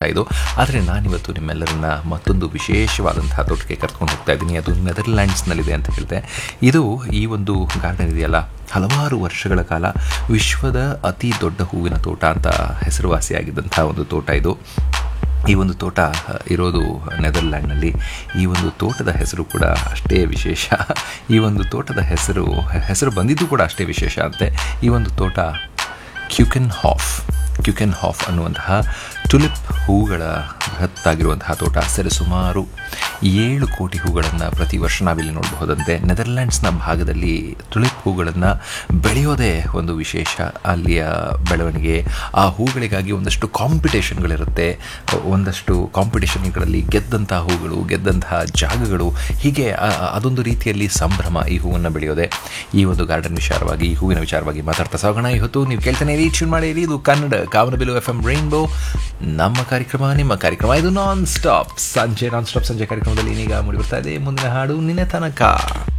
ಇದು ಆದರೆ ನಾನಿವತ್ತು ನಿಮ್ಮೆಲ್ಲರನ್ನ ಮತ್ತೊಂದು ವಿಶೇಷವಾದಂತಹ ತೋಟಕ್ಕೆ ಕರ್ಕೊಂಡು ಹೋಗ್ತಾ ಇದ್ದೀನಿ ಅದು ನೆದರ್ಲ್ಯಾಂಡ್ಸ್ನಲ್ಲಿದೆ ಅಂತ ಹೇಳಿದೆ ಇದು ಈ ಒಂದು ಗಾರ್ಡನ್ ಇದೆಯಲ್ಲ ಹಲವಾರು ವರ್ಷಗಳ ಕಾಲ ವಿಶ್ವದ ಅತಿ ದೊಡ್ಡ ಹೂವಿನ ತೋಟ ಅಂತ ಹೆಸರುವಾಸಿಯಾಗಿದ್ದಂಥ ಒಂದು ತೋಟ ಇದು ಈ ಒಂದು ತೋಟ ಇರೋದು ನೆದರ್ಲ್ಯಾಂಡ್ನಲ್ಲಿ ಈ ಒಂದು ತೋಟದ ಹೆಸರು ಕೂಡ ಅಷ್ಟೇ ವಿಶೇಷ ಈ ಒಂದು ತೋಟದ ಹೆಸರು ಹೆಸರು ಬಂದಿದ್ದು ಕೂಡ ಅಷ್ಟೇ ವಿಶೇಷ ಅಂತೆ ಈ ಒಂದು ತೋಟ ಕ್ಯುಕೆನ್ ಹಾಫ್ ಕ್ಯುಕೆನ್ ಹಾಫ್ ಅನ್ನುವಂತಹ ಟುಲಿಪ್ ಹೂಗಳ ಬೃಹತ್ತಾಗಿರುವಂತಹ ತೋಟ ಸರಿ ಸುಮಾರು ಏಳು ಕೋಟಿ ಹೂಗಳನ್ನು ಪ್ರತಿ ವರ್ಷ ನಾವಿಲ್ಲಿ ನೋಡಬಹುದಂತೆ ನೆದರ್ಲ್ಯಾಂಡ್ಸ್ನ ಭಾಗದಲ್ಲಿ ಟುಲಿಪ್ ಹೂಗಳನ್ನು ಬೆಳೆಯೋದೇ ಒಂದು ವಿಶೇಷ ಅಲ್ಲಿಯ ಬೆಳವಣಿಗೆ ಆ ಹೂಗಳಿಗಾಗಿ ಒಂದಷ್ಟು ಕಾಂಪಿಟೇಷನ್ಗಳಿರುತ್ತೆ ಒಂದಷ್ಟು ಕಾಂಪಿಟೇಷನ್ಗಳಲ್ಲಿ ಗೆದ್ದಂತಹ ಹೂಗಳು ಗೆದ್ದಂತಹ ಜಾಗಗಳು ಹೀಗೆ ಆ- ಅದೊಂದು ರೀತಿಯಲ್ಲಿ ಸಂಭ್ರಮ ಈ ಹೂವನ್ನು ಬೆಳೆಯೋದೆ ಈ ಒಂದು ಗಾರ್ಡನ್ ವಿಚಾರವಾಗಿ ಈ ಹೂವಿನ ವಿಚಾರವಾಗಿ ಮಾತಾಡ್ತಾ ಸಾಗೋಣ ಇವತ್ತು ನೀವು ಕೇಳ್ತಾನೆ ಇರಿ ಟ್ಯೂನ್ ಮಾಡಿ ಇರಿ ಇದು Kannada Kamanabillu F M rainbow ನಮ್ಮ ಕಾರ್ಯಕ್ರಮ ನಿಮ್ಮ ಕಾರ್ಯಕ್ರಮ ಇದು ನಾನ್ ಸ್ಟಾಪ್ ಸಂಜೆ ನಾನ್ ಸ್ಟಾಪ್ ಸಂಜೆ ಕಾರ್ಯಕ್ರಮದಲ್ಲಿ ಏನೀಗ ಮೂಡಿ ಬರ್ತಾ ಇದೆ ಮುಂದಿನ ಹಾಡು ನಿನ್ನೆ ತನಕ